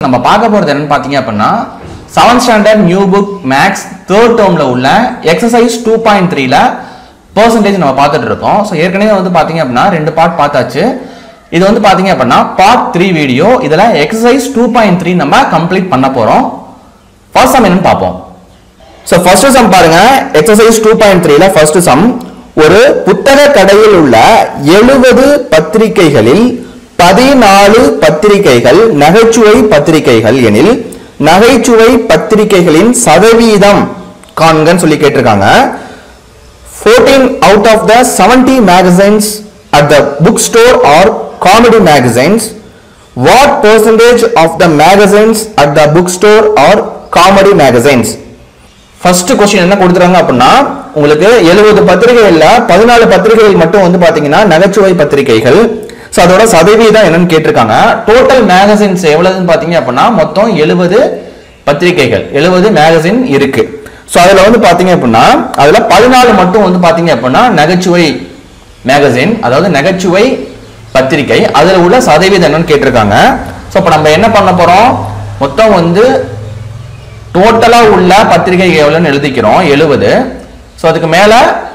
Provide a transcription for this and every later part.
நம்ம பார்க்க போறது என்னன்னு பார்த்தீங்க அப்படின்னா seventh standard new book maths third டேர்ம்ல உள்ள எக்ஸசைஸ் டூ பாயிண்ட் த்ரீல பர்சன்டேஜ் நம்ம பார்த்துட்டு இருக்கோம் ஸோ ஏற்கனவே வந்து பார்த்தீங்க அப்படின்னா ரெண்டு பார்ட் பார்த்தாச்சு இது வந்து பார்த்தீங்க அப்படின்னா பார்ட் த்ரீ வீடியோ இதில் எக்ஸசைஸ் டூ பாயிண்ட் த்ரீ நம்ம கம்ப்ளீட் பண்ண போகிறோம் ஃபர்ஸ்ட் சம் என்னன்னு பார்ப்போம் ஸோ ஃபர்ஸ்ட் சம் பாருங்க எக்ஸசைஸ் டூ பாயிண்ட் த்ரீல ஃபர்ஸ்ட் சம் ஒரு புத்தக கடையில் உள்ள எழுபது பத்திரிகைகளில் பதினாலு பத்திரிகைகள் நகைச்சுவை பத்திரிகைகள் எனில் நகைச்சுவை பத்திரிகைகளின் சதவீதம் காண்கன்னு சொல்லி கேட்டிருக்காங்க 14 out of the 70 magazines at the bookstore are comedy magazines. What percentage of the magazines at the bookstore are comedy magazines? First question என்ன கொடுத்துறாங்க அப்படின்னா உங்களுக்கு எழுபது பத்திரிகைகள்ல பதினாலு பத்திரிகைகள் மட்டும் வந்து பாத்தீங்கன்னா நகைச்சுவை பத்திரிகைகள் ஸோ அதோட சதவீதம் என்னன்னு கேட்டிருக்காங்க டோட்டல் மேகசின்ஸ் எவ்வளவுன்னு பாத்தீங்க அப்படின்னா மொத்தம் எழுபது பத்திரிகைகள் எழுபது மேகசின் இருக்கு ஸோ அதுல வந்து பாத்தீங்க அப்படின்னா அதுல பதினாலு மட்டும் வந்து பாத்தீங்க அப்படின்னா நகைச்சுவை மேகசின் அதாவது நகைச்சுவை பத்திரிகை அதுல உள்ள சதவீதம் என்னன்னு கேட்டிருக்காங்க ஸோ இப்போ நம்ம என்ன பண்ண போறோம் மொத்தம் வந்து டோட்டலா உள்ள பத்திரிகை எவ்வளோன்னு எழுதிக்கிறோம் எழுபது ஸோ அதுக்கு மேல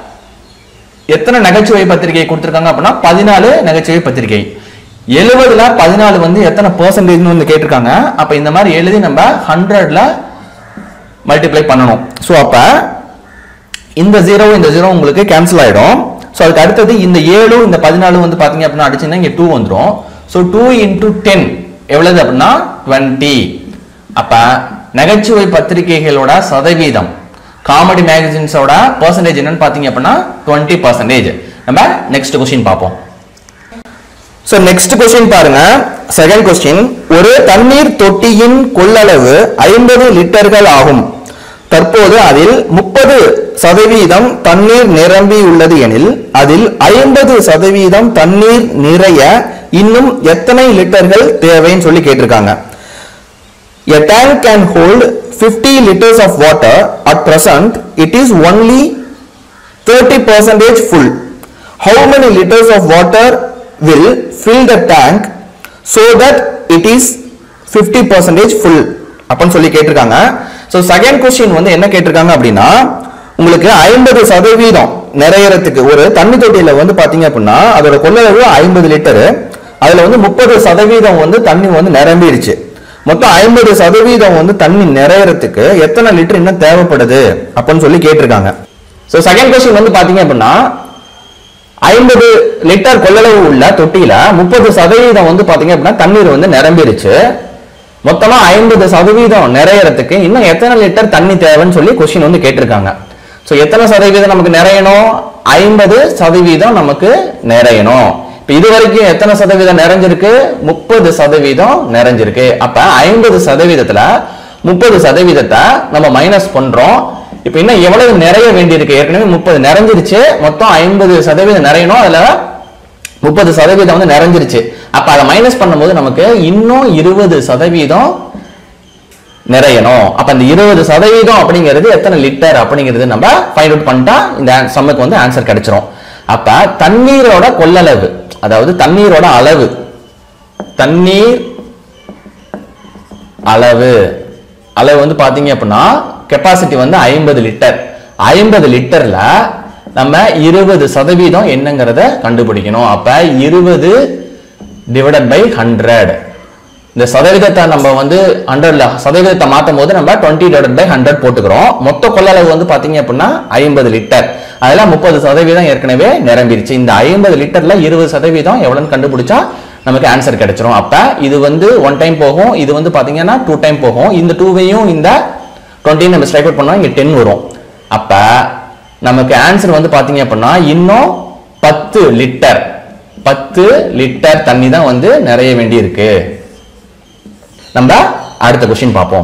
எத்தனை நகைச்சுவை பத்திரிகை கொடுத்துருக்காங்க அப்படின்னா பதினாலு நகைச்சுவை பத்திரிகை எழுபதுல பதினாலு வந்து எத்தனை பர்சன்டேஜ்னு வந்து கேட்டிருக்காங்க அப்ப இந்த மாதிரி எழுதி நம்ம ஹண்ட்ரட்ல மல்டிப்ளை பண்ணணும் ஸோ அப்ப இந்த ஜீரோ இந்த ஜீரோ உங்களுக்கு கேன்சல் ஆயிடும் ஸோ அதுக்கு அடுத்தது இந்த ஏழும் இந்த பதினாலும் வந்து பாத்தீங்க அப்படின்னா அடிச்சுன்னா இங்க டூ வந்துடும் ஸோ டூ இன்டூ டென் எவ்வளவு அப்படின்னா டுவெண்ட்டி அப்ப நகைச்சுவை பத்திரிகைகளோட சதவீதம் காமெடி மேகசின்ஸோட பர்சன்டேஜ் என்னன்னு பாத்தீங்க அப்படின்னா டுவெண்ட்டி பர்சன்டேஜ் நம்ம நெக்ஸ்ட் கொஸ்டின் பார்ப்போம் ஸோ நெக்ஸ்ட் கொஸ்டின் பாருங்க செகண்ட் கொஸ்டின் ஒரு தண்ணீர் தொட்டியின் கொள்ளளவு ஐம்பது லிட்டர்கள் ஆகும் தற்போது அதில் முப்பது சதவீதம் தண்ணீர் நிரம்பி உள்ளது எனில் அதில் ஐம்பது சதவீதம் தண்ணீர் நிறைய இன்னும் எத்தனை லிட்டர்கள் தேவைன்னு சொல்லி கேட்டிருக்காங்க A tank can hold 50 liters of water. At present, it is only 30 percentage full. How many liters of water will fill the tank so that it is 50 percentage full? அப்படின்னு சொல்லி கேட்டிருக்காங்க ஸோ செகண்ட் கொஸ்டின் வந்து என்ன கேட்டிருக்காங்க அப்படின்னா உங்களுக்கு ஐம்பது சதவீதம் நிறையறதுக்கு ஒரு தண்ணி தொட்டியில வந்து பாத்தீங்க அப்படின்னா அதோட கொள்ளளவு ஐம்பது லிட்டரு அதுல வந்து முப்பது சதவீதம் வந்து தண்ணி வந்து நிரம்பிடுச்சு மொத்தம் ஐம்பது சதவீதம் வந்து தண்ணி நிறையறதுக்கு எத்தனை லிட்டர் இன்னும் தேவைப்படுது அப்படின்னு சொல்லி கேட்டிருக்காங்க ஸோ செகண்ட் கொஸ்டின் வந்து பாத்தீங்க அப்படின்னா ஐம்பது லிட்டர் கொள்ளளவு உள்ள தொட்டியில முப்பது சதவீதம் வந்து பாத்தீங்க அப்படின்னா தண்ணீர் வந்து நிரம்பிடுச்சு மொத்தமா ஐம்பது சதவீதம் நிறையறதுக்கு இன்னும் எத்தனை லிட்டர் தண்ணி தேவைன்னு சொல்லி கொஸ்டின் வந்து கேட்டிருக்காங்க ஸோ எத்தனை சதவீதம் நமக்கு நிறையணும் ஐம்பது சதவீதம் நமக்கு நிறையணும் இப்போ இது வரைக்கும் எத்தனை சதவீதம் நிறைஞ்சிருக்கு முப்பது சதவீதம் நிறைஞ்சிருக்கு அப்ப ஐம்பது சதவீதத்துல முப்பது சதவீதத்தை நம்ம மைனஸ் பண்றோம் இப்போ இன்னும் எவ்வளவு நிறைய வேண்டியிருக்கு ஏற்கனவே முப்பது நிறைஞ்சிருச்சு மொத்தம் ஐம்பது சதவீதம் நிறையணும் அதுல முப்பது சதவீதம் வந்து நிறைஞ்சிருச்சு அப்ப அதை மைனஸ் பண்ணும்போது நமக்கு இன்னும் இருபது சதவீதம் நிறையணும் அப்ப இந்த இருபது சதவீதம் அப்படிங்கிறது எத்தனை லிட்டர் அப்படிங்கிறது நம்ம ஃபைண்ட் அவுட் பண்ணிட்டா இந்த சம்முக்கு வந்து ஆன்சர் கிடைச்சிரும் அப்ப தண்ணீரோட கொள்ளளவு அதாவது தண்ணீரோட அளவு தண்ணீர் அளவு அளவு வந்து பாத்தீங்க அப்படின்னா கெப்பாசிட்டி வந்து ஐம்பது லிட்டர் ஐம்பது லிட்டர்ல நம்ம இருபது சதவீதம் என்னங்கிறத கண்டுபிடிக்கணும் அப்ப இருபது டிவைடட் பை ஹண்ட்ரட் இந்த சதவீதத்தை நம்ம வந்து ஹண்ட்ரட்ல சதவீதத்தை மாற்றும் போது நம்ம டுவெண்ட்டி டிவைட் பை ஹண்ட்ரட் போட்டுக்கிறோம் மொத்த கொள்ளளவு வந்து பாத்தீங்க அப்படின்னா ஐம்பது லிட்டர் அதெல்லாம் முப்பது சதவீதம் ஏற்கனவே நிரம்பிருச்சு இந்த ஐம்பது லிட்டர்ல இருபது சதவீதம் எவ்வளவுன்னு கண்டுபிடிச்சா நமக்கு ஆன்சர் கிடைச்சிரும் அப்ப இது வந்து ஒன் டைம் போகும் இது வந்து பாத்தீங்கன்னா டூ டைம் போகும் இந்த டூவையும் இந்த டுவெண்ட்டி நம்ம ஸ்ட்ரைக் அவுட் பண்ணோம் இங்க டென் வரும் அப்ப நமக்கு ஆன்சர் வந்து பாத்தீங்க அப்படின்னா இன்னும் பத்து லிட்டர் பத்து லிட்டர் தண்ணி தான் வந்து நிறைய வேண்டி இருக்கு நம்ம அடுத்த கொஸ்டின் பார்ப்போம்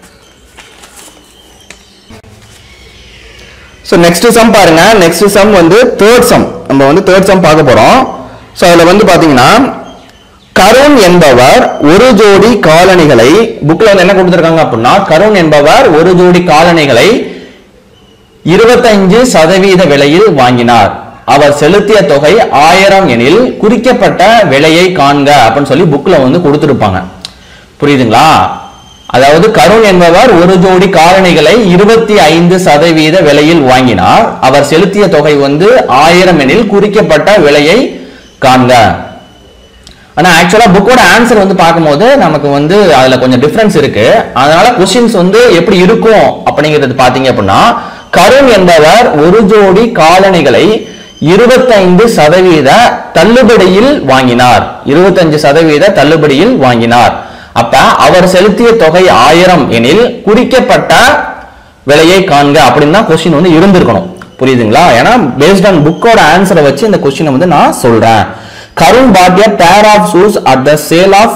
ஸோ நெக்ஸ்ட் சம் பாருங்க நெக்ஸ்ட் சம் வந்து தேர்ட் சம் நம்ம வந்து தேர்ட் சம் பார்க்க போறோம் ஸோ அதில் வந்து பார்த்தீங்கன்னா கருண் என்பவர் ஒரு ஜோடி காலணிகளை புக்ல வந்து என்ன கொடுத்துருக்காங்க அப்படின்னா கருண் என்பவர் ஒரு ஜோடி காலணிகளை இருபத்தஞ்சு சதவீத விலையில் வாங்கினார் அவர் செலுத்திய தொகை ஆயிரம் எனில் குறிக்கப்பட்ட விலையை காண்க அப்படின்னு சொல்லி புக்ல வந்து கொடுத்துருப்பாங்க புரியுதுங்களா அதாவது கருண் என்பவர் ஒரு ஜோடி காலணிகளை இருபத்தி ஐந்து சதவீத விலையில் வாங்கினார் அவர் செலுத்திய தொகை வந்து ஆயிரம் எனில் குறிக்கப்பட்ட விலையை காண்க ஆனா ஆக்சுவலா புக்கோட ஆன்சர் வந்து பார்க்கும்போது நமக்கு வந்து அதுல கொஞ்சம் டிஃபரன்ஸ் இருக்கு அதனால கொஸ்டின்ஸ் வந்து எப்படி இருக்கும் அப்படிங்கிறது பாத்தீங்க அப்படின்னா கருண் என்பவர் ஒரு ஜோடி காலணிகளை இருபத்தைந்து சதவீத தள்ளுபடியில் வாங்கினார் இருபத்தஞ்சு சதவீத தள்ளுபடியில் வாங்கினார் அப்ப அவர் செலுத்திய தொகை ஆயிரம் எனில் குறிக்கப்பட்ட விலையை காண்க அப்படின்னு தான் கொஸ்டின் வந்து இருந்திருக்கணும் புரியுதுங்களா ஏன்னா பேஸ்ட் ஆன் புக்கோட ஆன்சரை வச்சு இந்த கொஸ்டினை வந்து நான் சொல்றேன் கருண் பாட் a pair of shoes at the sale of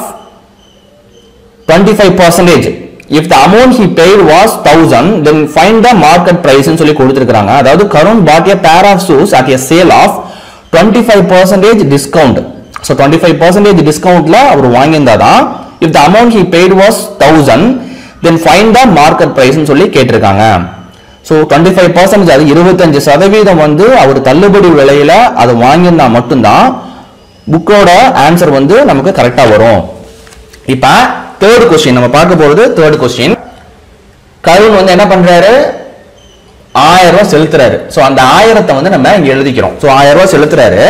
25 percentage if the amount he paid was 1000 then find the market price னு சொல்லி கொடுத்திருக்காங்க அதாவது கருண் bought a pair of shoes at a sale of 25 percentage discount so 25 percentage discountல our வாங்கியிருந்தாதான் if the amount he paid was 1000 then find the market price னு சொல்லி கேட்டிருக்காங்க so twenty five percentage அது இருபத்தஞ்சு சதவீதம் வந்து அவர் தள்ளுபடி விலையில அதை வாங்கியிருந்தா மட்டும்தான் புக்கோட ஆன்சர் வந்து நமக்கு கரெக்டா வரும் இப்ப தேர்ட் கொஸ்டின் நம்ம பார்க்க போறது தேர்ட் கொஸ்டின் கருண் வந்து என்ன பண்றாரு ஆயிரம் ரூபாய் செலுத்துறாரு ஸோ அந்த ஆயிரத்தை வந்து நம்ம இங்க எழுதிக்கிறோம் ஸோ ஆயிரம் ரூபாய் செலுத்துறாரு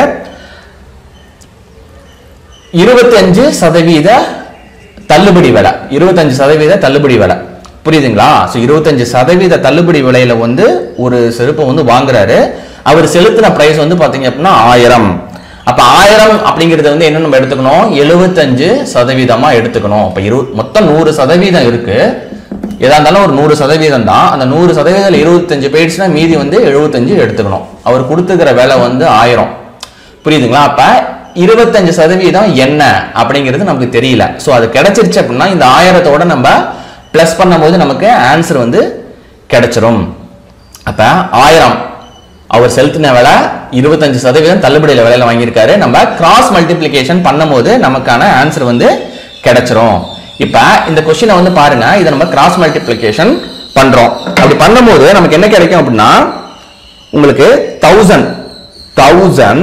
இருபத்தஞ்சு சதவீத தள்ளுபடி விலை இருபத்தஞ்சு சதவீத தள்ளுபடி விலை புரியுதுங்களா ஸோ இருபத்தஞ்சு சதவீத தள்ளுபடி விலையில வந்து ஒரு செருப்பை வந்து வாங்குறாரு அவர் செலுத்தின பிரைஸ் வந்து பாத்தீங்க அப்படின்னா ஆயிரம் அப்ப ஆயிரம் அப்படிங்கறது வந்து என்ன நம்ம எடுத்துக்கணும் எழுபத்தஞ்சு சதவீதமா எடுத்துக்கணும் அப்ப இரு மொத்தம் நூறு சதவீதம் இருக்கு எதா இருந்தாலும் ஒரு நூறு சதவீதம் தான் அந்த நூறு சதவீதம் இருபத்தஞ்சு போயிடுச்சுன்னா மீதி வந்து எழுபத்தஞ்சு எடுத்துக்கணும் அவர் கொடுத்துக்கிற விலை வந்து ஆயிரம் புரியுதுங்களா அப்ப இருபத்தஞ்சு சதவீதம் என்ன அப்படிங்கிறது நமக்கு தெரியல ஸோ அது கிடைச்சிருச்சு அப்படின்னா இந்த ஆயிரத்தோட நம்ம ப்ளஸ் பண்ணும்போது நமக்கு ஆன்சர் வந்து கிடைச்சிரும் அப்ப ஆயிரம் அவர் செலுத்தின விலை இருபத்தஞ்சு சதவீதம் தள்ளுபடியில் விலையில வாங்கியிருக்காரு நம்ம கிராஸ் மல்டிப்ளிகேஷன் பண்ணும்போது நமக்கான ஆன்சர் வந்து கிடைச்சிரும் இப்ப இந்த கொஸ்டினை வந்து பாருங்க இதை நம்ம கிராஸ் மல்டிப்ளிகேஷன் பண்றோம் அப்படி பண்ணும்போது நமக்கு என்ன கிடைக்கும் அப்படின்னா உங்களுக்கு thousand thousand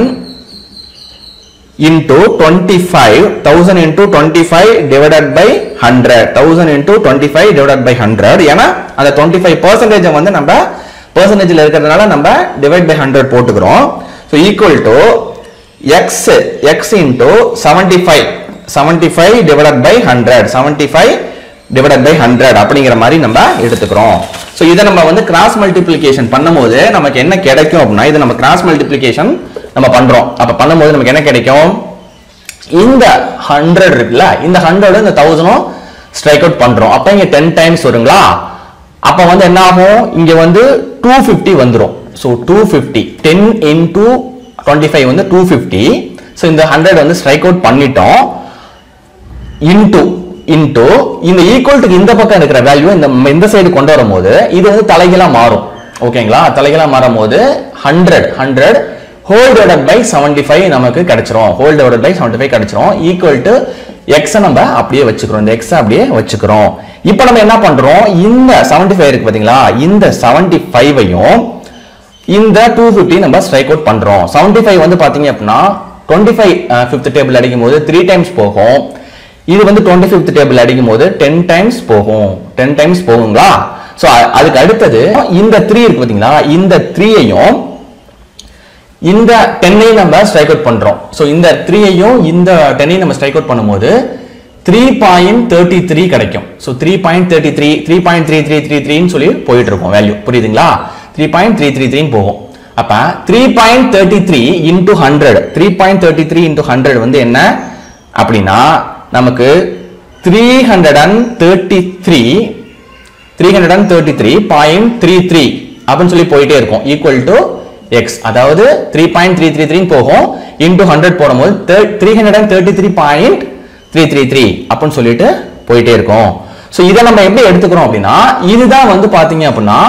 into 25 1000 into 25 divided by 100 1000 into 25 divided by 100 ஏன்னா அந்த 25 percentage வந்து நம்ம percentageல இருக்கிறதுனால நம்ம divide by 100 போட்டுக்கிறோம் so equal to x x into 75 75 divided by 100 75 divided by 100 அப்படிங்கிற மாதிரி நம்ம எடுத்துக்கிறோம் so இதை நம்ம வந்து கிராஸ் மல்டிப்ளிகேஷன் பண்ணும்போது நமக்கு என்ன கிடைக்கும் அப்படின்னா இதை நம்ம கிராஸ் மல்டிப்ளிகேஷன் நம்ம பண்றோம் அப்ப பண்ணும்போது நமக்கு என்ன கிடைக்கும் இந்த ஹண்ட்ரட் இருக்குல்ல இந்த ஹண்ட்ரட் இந்த தௌசண்டும் ஸ்ட்ரைக் அவுட் பண்றோம் அப்ப இங்க டென் டைம்ஸ் வருங்களா அப்ப வந்து என்ன ஆகும் இங்க வந்து டூ ஃபிஃப்டி வந்துடும் so two fifty ten into twenty five வந்து டூ ஃபிஃப்டி ஸோ இந்த ஹண்ட்ரட் வந்து ஸ்ட்ரைக் அவுட் பண்ணிட்டோம் இன்டூ இன்டூ இந்த ஈக்குவல் இந்த பக்கம் இருக்கிற வேல்யூ இந்த இந்த சைடு கொண்டு வரும்போது இது வந்து தலைகீழா மாறும் ஓகேங்களா தலைகீழா மாறும் போது hundred hundred whole divided by seventy five நமக்கு கிடைச்சிரும் whole divided by seventy five கிடைச்சிரும் ஈக்குவல் டு எக்ஸை நம்ம அப்படியே வச்சுக்கிறோம் இந்த எக்ஸை அப்படியே வச்சுக்கிறோம் இப்போ நம்ம என்ன பண்றோம் இந்த செவன்டி ஃபைவ் இருக்கு பாத்தீங்களா இந்த செவன்டி ஃபைவையும் இந்த டூ ஃபிஃப்டி நம்ம ஸ்ட்ரைக் அவுட் பண்றோம் செவன்டி ஃபைவ் வந்து பாத்தீங்க அப்படின்னா டுவெண்ட்டி ஃபைவ் ஃபிஃப்த் டேபிள் அடிக்கும் போது த்ரீ டைம்ஸ் போகும் இது வந்து டுவெண்ட்டி ஃபிஃப்த் டேபிள் அடிக்கும் போது டென் டைம்ஸ் போகும் டென் டைம்ஸ் போகுங்களா ஸோ அதுக்கு அடுத்தது இந்த த்ரீ இருக்கு பாத்தீங்களா இந்த த்ரீயையும் இந்த டென்னையும் நம்ம ஸ்ட்ரைக் அவுட் பண்றோம் ஸோ இந்த த்ரீயையும் இந்த டென்னையும் நம்ம ஸ்ட்ரைக் அவுட் பண்ணும்போது த்ரீ பாயிண்ட் தேர்ட்டி த்ரீ கிடைக்கும் so three point thirty three three point three three three த்ரீன்னு சொல்லி போயிட்டு இருக்கும் வேல்யூ புரியுதுங்களா த்ரீ பாயிண்ட் த்ரீ த்ரீ த்ரீன்னு போகும் அப்ப three point thirty three into hundred three point thirty three into hundred வந்து என்ன அப்படின்னா நமக்கு three hundred and thirty three three hundred and thirty three point three three அப்படின்னு சொல்லி போயிட்டே இருக்கும் ஈக்குவல் டு எக்ஸ் அதாவது three point three three three போகும் இன்டூ ஹண்ட்ரட் போடும்போது three hundred and thirty three point three three three அப்படின்னு சொல்லிட்டு போயிட்டே இருக்கும் ஸோ இதை நம்ம எப்படி எடுத்துக்கிறோம் அப்படின்னா இதுதான் வந்து பாத்தீங்க அப்படின்னா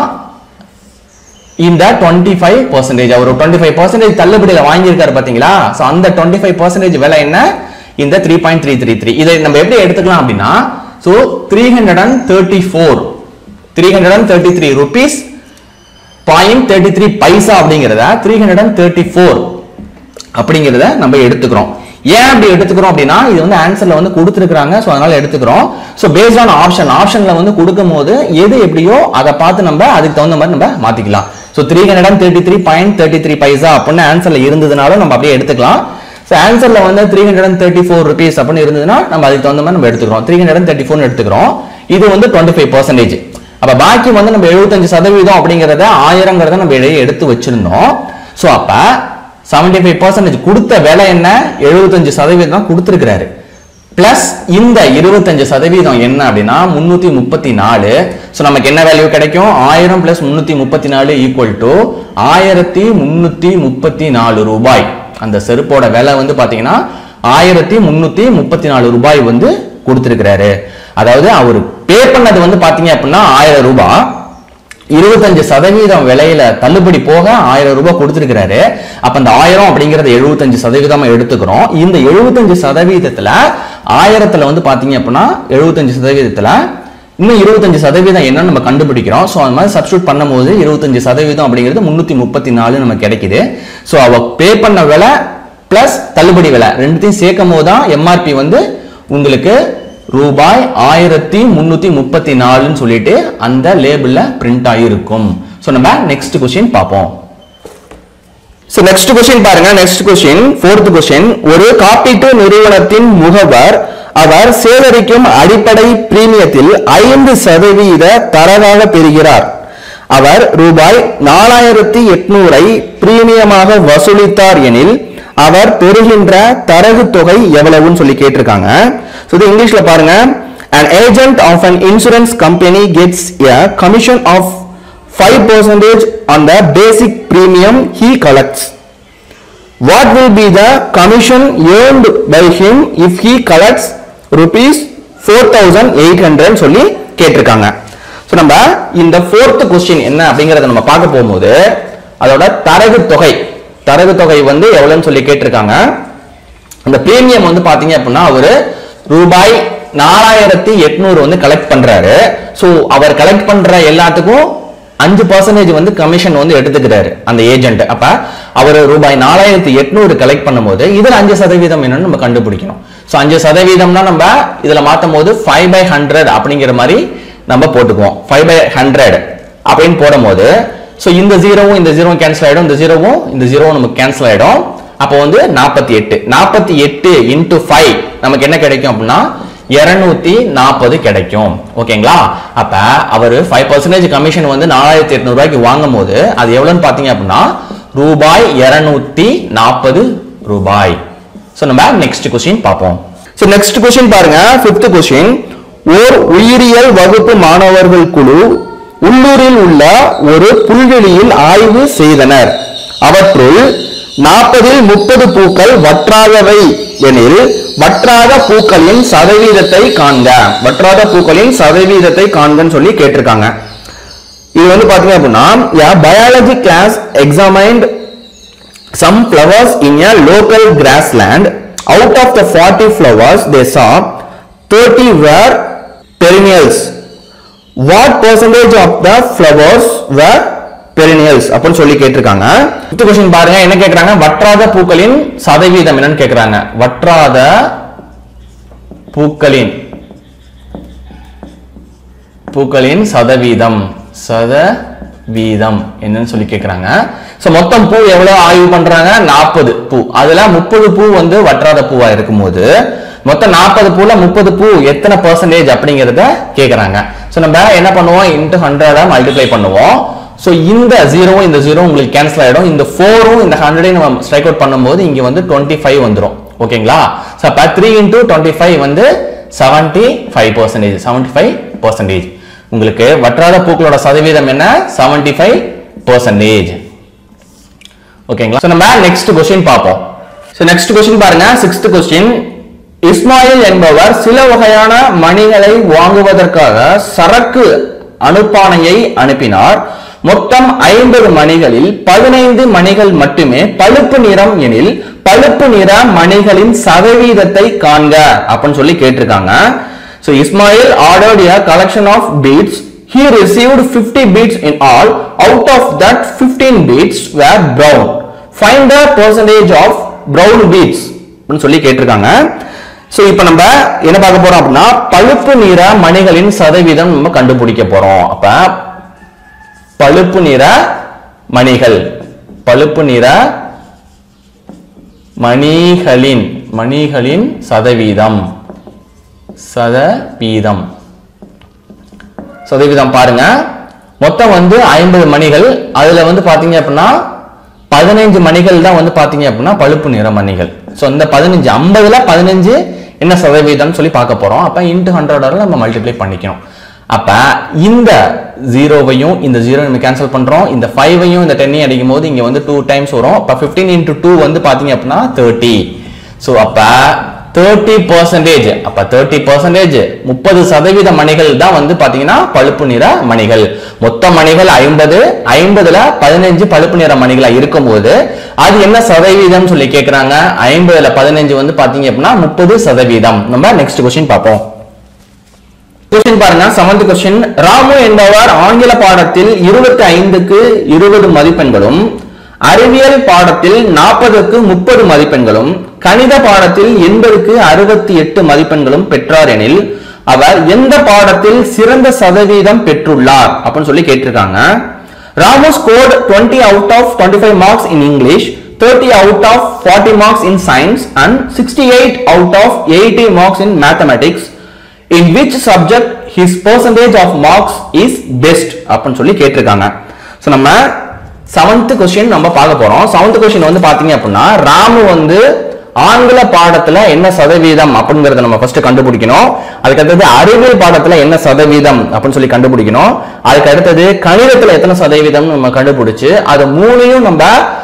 இந்த டுவெண்ட்டி ஃபைவ் பர்சன்டேஜ் அவர் டுவெண்ட்டி ஃபைவ் பர்சன்டேஜ் தள்ளுபடியில் வாங்கியிருக்காரு பாத்தீங்களா ஸோ அந்த டுவெண்ட்டி ஃபைவ் பர்சன்டேஜ் விலை என்ன இந்த three point three three three இதை நம்ம எப்படி எடுத்துக்கலாம் அப்படின்னா so three hundred and thirty four three hundred and thirty three rupees point thirty three paisa அப்படிங்கிறத three hundred and thirty four அப்படிங்கிறத நம்ம எடுத்துக்கிறோம் ஏன் அப்படி எடுத்துக்கிறோம் அப்படின்னா இது வந்து ஆன்சர்ல வந்து கொடுத்துருக்காங்க ஸோ அதனால எடுத்துக்கிறோம் ஸோ பேஸ்ட் ஆன் ஆப்ஷன் ஆப்ஷன்ல வந்து கொடுக்கும் போது எது எப்படியோ அதை பார்த்து நம்ம அதுக்கு தகுந்த மாதிரி நம்ம மாத்திக்கலாம் so three hundred and thirty three point thirty three paisa அப்படின்னு ஆன்சர்ல இருந்ததுனாலும் நம்ம அப்படியே எடுத்துக்கலாம் ஸோ ஆன்சர்ல வந்து three hundred and thirty four rupees அப்படின்னு இருந்ததுன்னா நம்ம அதுக்கு தகுந்த மாதிரி நம்ம எடுத்துக்கிறோம் three hundred and thirty four எடுத்துக்கிறோம் இது வந்து டுவெண்ட்டி ஃபைவ் பர்சன்டேஜ் அப்ப பாக்கி வந்து நம்ம எழுபத்தஞ்சு சதவீதம் அப்படிங்கறத ஆயிரங்கிறத நம்ம இடையே எடுத்து வச்சிருந்தோம் ஸோ அப்ப செவன்டி ஃபைவ் பர்சன்டேஜ் கொடுத்த விலை என்ன எழுபத்தஞ்சு சதவீதம் தான் கொடுத்துருக்கிறாரு பிளஸ் இந்த இருபத்தஞ்சு சதவீதம் என்ன அப்படின்னா முன்னூத்தி முப்பத்தி நாலு ஸோ நமக்கு என்ன வேல்யூ கிடைக்கும் ஆயிரம் பிளஸ் முன்னூத்தி முப்பத்தி நாலு ஈக்குவல் டு ஆயிரத்தி முன்னூத்தி முப்பத்தி நாலு ரூபாய் அந்த செருப்போட விலை வந்து பாத்தீங்கன்னா ஆயிரத்தி முன்னூத்தி முப்பத்தி நாலு ரூபாய் வந்து கொடுத்திருக்கிறாரு அதாவது அவர் பே பண்ணது வந்து பாத்தீங்க அப்படின்னா ஆயிரம் ரூபாய் இருபத்தஞ்சு சதவீதம் விலையில தள்ளுபடி போக ஆயிரம் ரூபாய் கொடுத்திருக்கிறாரு அப்ப அந்த ஆயிரம் அப்படிங்கறத எழுபத்தஞ்சு சதவீதமா எடுத்துக்கிறோம் இந்த எழுபத்தஞ்சு சதவீதத்துல ஆயிரத்துல வந்து பாத்தீங்க அப்படின்னா எழுபத்தஞ்சு சதவீதத்துல இன்னும் இருபத்தஞ்சு சதவீதம் என்னன்னு நம்ம கண்டுபிடிக்கிறோம் ஸோ அந்த மாதிரி சப்ஸ்டியூட் பண்ணும்போது இருபத்தஞ்சு சதவீதம் அப்படிங்கிறது முன்னூத்தி முப்பத்தி நாலு நமக்கு கிடைக்குது ஸோ அவ பே பண்ண விலை பிளஸ் தள்ளுபடி விலை ரெண்டுத்தையும் சேர்க்கும் போது தான் எம்ஆர்பி வந்து உங்களுக்கு ரூபாய் ஆயிரத்தி முன்னூத்தி முப்பத்தி நாலுன்னு சொல்லிட்டு அந்த லேபிள்ல பிரிண்ட் ஆகிருக்கும் ஸோ நம்ம நெக்ஸ்ட் கொஸ்டின் பார்ப்போம் ஸோ நெக்ஸ்ட் கொஸ்டின் பாருங்க நெக்ஸ்ட் கொஸ்டின் ஃபோர்த் கொஸ்டின் ஒரு காப்பீட்டு நிறுவனத்தின் முகவர் அவர் சேகரிக்கும் அடிப்படை பிரீமியத்தில் ஐந்து சதவீத தரவாக பெறுகிறார் அவர் ரூபாய் நாலாயிரத்தி எட்நூறை பிரீமியமாக வசூலித்தார் எனில் அவர் பெறுகின்ற தரகு தொகை எவ்வளவுன்னு சொல்லி கேட்டிருக்காங்க ஸோ இது இங்கிலீஷ்ல பாருங்க an agent of an insurance company gets a commission of 5% on the basic premium he collects what will be the commission earned by him if he collects rupees 4800 சொல்லி கேட்டிருக்காங்க ஸோ நம்ம இந்த ஃபோர்த் கொஸ்டின் என்ன அப்படிங்கறத நம்ம பார்க்க போகும்போது அதோட தரகு தொகை தரகு தொகை வந்து எவ்வளவுன்னு சொல்லி கேட்டிருக்காங்க அந்த பிரீமியம் வந்து பாத்தீங்க அப்படின்னா அவரு ரூபாய் நாலாயிரத்தி எட்நூறு வந்து கலெக்ட் பண்றாரு ஸோ அவர் கலெக்ட் பண்ற எல்லாத்துக்கும் அஞ்சு பர்சன்டேஜ் வந்து கமிஷன் வந்து எடுத்துக்கிறாரு அந்த ஏஜென்ட் அப்ப அவர் ரூபாய் நாலாயிரத்தி எட்நூறு கலெக்ட் பண்ணும்போது இதுல அஞ்சு சதவீதம் என்னன்னு நம்ம கண்டுபிடிக்கணும் ஸோ அஞ்சு சதவீதம்னா நம்ம இதுல மாத்தும் போது ஃபைவ் பை ஹண்ட்ரட் அப்படிங்கிற மாதிரி நம்ம போட்டுக்குவோம் ஃபைவ் பை ஹண்ட்ரட் அப்படின்னு போடும்போது ஸோ இந்த ஜீரோவும் இந்த ஜீரோவும் கேன்சல் ஆயிடும் இந்த ஜீரோவும் இந்த ஜீரோவும் நமக்கு கேன்சல் ஆயிடும் அப்போ வந்து நாற்பத்தி எட்டு நாற்பத்தி எட்டு இன்டூ ஃபைவ் நமக்கு என்ன கிடைக்கும் அப்படின்னா இருநூத்தி நாற்பது கிடைக்கும் ஓகேங்களா அப்ப அவர் ஃபைவ் பர்சன்டேஜ் கமிஷன் வந்து நாலாயிரத்தி எட்நூறு ரூபாய்க்கு வாங்கும் போது அது எவ்வளவுன்னு பாத்தீங்க அப்படின்னா ரூபாய் இருநூத்தி நாற்பது ரூபாய் ஸோ நம்ம நெக்ஸ்ட் கொஸ்டின் பார்ப்போம் ஸோ நெக்ஸ்ட் கொஸ்டின் பாருங்க ஃபிஃப்த் கொஸ்டின் ஓர் உயிரியல் வகுப்பு மாணவர்கள் குழு உள்ளூரில் உள்ள ஒரு புல்வெளியில் ஆய்வு செய்தனர் அவற்றுள் நாற்பதில் முப்பது பூக்கள் வற்றாதவை எனில் வற்றாத பூக்களின் சதவீதத்தை காண்க வற்றாத பூக்களின் சதவீதத்தை காண்கன்னு சொல்லி கேட்டிருக்காங்க இது வந்து பாத்தீங்க அப்படின்னா biology class examined some flowers in a local grassland. Out of the 40 flowers they saw, 30 were perennials. What percentage of the flowers were perennials? அப்படின்னு சொல்லி கேட்டிருக்காங்க ஃபிஃப்த் கொஸ்டின் பாருங்க என்ன கேக்குறாங்க வற்றாத பூக்களின் சதவீதம் என்னன்னு கேக்குறாங்க வற்றாத பூக்களின் பூக்களின் சதவீதம் சதவீதம் என்னன்னு சொல்லி கேக்குறாங்க சோ மொத்தம் பூ எவ்வளவு ஆய்வு பண்றாங்க நாற்பது பூ அதுல முப்பது பூ வந்து வற்றாத பூவா இருக்கும்போது மொத்தம் நாற்பது பூல முப்பது பூ எத்தனை பர்சன்டேஜ் அப்படிங்கறத கேக்குறாங்க சோ நம்ம என்ன பண்ணுவோம் இன்ட்டு ஹண்ட்ரடா மல்டிப்ளை பண்ணுவோம் சோ இந்த ஜீரோவும் இந்த ஜீரோ உங்களுக்கு கேன்சல் ஆயிடும் இந்த ஃபோரும் இந்த ஹண்ட்ரடையும் நம்ம ஸ்ட்ரைக் அவுட் பண்ணும்போது இங்க வந்து டுவெண்ட்டி ஃபைவ் வந்துடும் ஓகேங்களா ஸோ அப்போ த்ரீ இன்டூ டுவெண்ட்டி ஃபைவ் வந்து seventy five percentage seventy five percentage உங்களுக்கு வற்றாத பூக்களோட சதவீதம் என்ன செவன்டி ஃபைவ் பர்சன்டேஜ் ஓகேங்களா ஸோ நம்ம நெக்ஸ்ட் கொஸ்டின் பார்ப்போம் ஸோ நெக்ஸ்ட் கொஸ்டின் பாருங்க சிக்ஸ்த் கொஸ்டின் இஸ்மாயில் என்பவர் சில வகையான மணிகளை வாங்குவதற்காக சரக்கு அனுப்பானையை அனுப்பினார் மொத்தம் ஐம்பது மணிகளில் பதினைந்து மணிகள் மட்டுமே பழுப்பு நிறம் எனில் பழுப்பு நிற மணிகளின் சதவீதத்தை காண்க அப்படின்னு சொல்லி கேட்டிருக்காங்க So Ismail ordered a collection of beads. He received 50 beads in all. Out of that, 15 beads were brown. Find the percentage of brown beads. அப்படின்னு சொல்லி கேட்டிருக்காங்க ஸோ இப்போ நம்ம என்ன பார்க்க போறோம் அப்படின்னா பழுப்பு நிற மணிகளின் சதவீதம் நம்ம கண்டுபிடிக்க போறோம் அப்ப பழுப்பு நிற மணிகள் பழுப்பு நிற மணிகளின் மணிகளின் சதவீதம் சதவீதம் சதவீதம் பாருங்க மொத்தம் வந்து ஐம்பது மணிகள் அதுல வந்து பாத்தீங்க அப்படின்னா பதினைஞ்சு மணிகள் தான் வந்து பாத்தீங்க அப்படின்னா பழுப்பு நிற மணிகள் ஸோ இந்த பதினஞ்சு ஐம்பதுல பதினஞ்சு என்ன சதவீதம் சொல்லி பார்க்க போறோம் அப்ப இன்ட்டு ஹண்ட்ரட் நம்ம மல்டிப்ளை பண்ணிக்கணும் அப்ப இந்த ஜீரோவையும் இந்த ஜீரோ நம்ம கேன்சல் பண்றோம் இந்த ஃபைவையும் இந்த டென்னையும் அடிக்கும் போது இங்க வந்து டூ டைம்ஸ் வரும் அப்ப ஃபிஃப்டீன் இன்டூ டூ வந்து பாத்தீங்க அப்படின்னா தேர்ட்டி ஸோ அப்ப தேர்ட்டி பர்சன்டேஜ் அப்ப தேர்ட்டி பர்சன்டேஜ் முப்பது சதவீத மணிகள் தான் வந்து பாத்தீங்கன்னா பழுப்பு நிற மணிகள் மொத்த மணிகள் ஐம்பது ஐம்பதுல பதினஞ்சு பழுப்பு நிற மணிகளா இருக்கும்போது அது என்ன சதவீதம் சொல்லி கேக்குறாங்க ஐம்பதுல பதினஞ்சு வந்து பாத்தீங்க அப்படின்னா முப்பது சதவீதம் நம்ம நெக்ஸ்ட் கொஸ்டின் பார்ப்போம் கொஸ்டின் பாருங்க செவன்த் கொஸ்டின் ராமு என்பவர் ஆங்கில பாடத்தில் இருபத்தி ஐந்துக்கு இருபது மதிப்பெண்களும் அறிவியல் பாடத்தில் நாற்பதுக்கு முப்பது மதிப்பெண்களும் கணித பாடத்தில் எண்பதுக்கு அறுபத்தி எட்டு மதிப்பெண்களும் பெற்றார் எனில் அவர் எந்த பாடத்தில் சிறந்த சதவீதம் பெற்றுள்ளார் அப்படின்னு சொல்லி கேட்டிருக்காங்க Ramu scored 20 out of 25 marks in English, 30 out of 40 marks in science and 68 out of 80 marks in mathematics. In which subject his percentage of marks is best அப்படின்னு சொல்லி கேட்டிருக்காங்க ஸோ நம்ம செவன்த் கொஸ்டின் நம்ம பார்க்க போறோம் செவன்த் கொஸ்டின் வந்து பாத்தீங்க அப்படின்னா ராமு வந்து ஆங்கில பாடத்துல என்ன சதவீதம் அப்படிங்கறத நம்ம ஃபர்ஸ்ட் கண்டுபிடிக்கணும் அதுக்கு அடுத்தது அறிவியல் பாடத்துல என்ன சதவீதம் அப்படின்னு சொல்லி கண்டுபிடிக்கணும் அதுக்கு அடுத்தது கணிதத்துல எத்தனை சதவீதம் நம்ம கண்டுபிடிச்சு அது மூணையும் நம்ம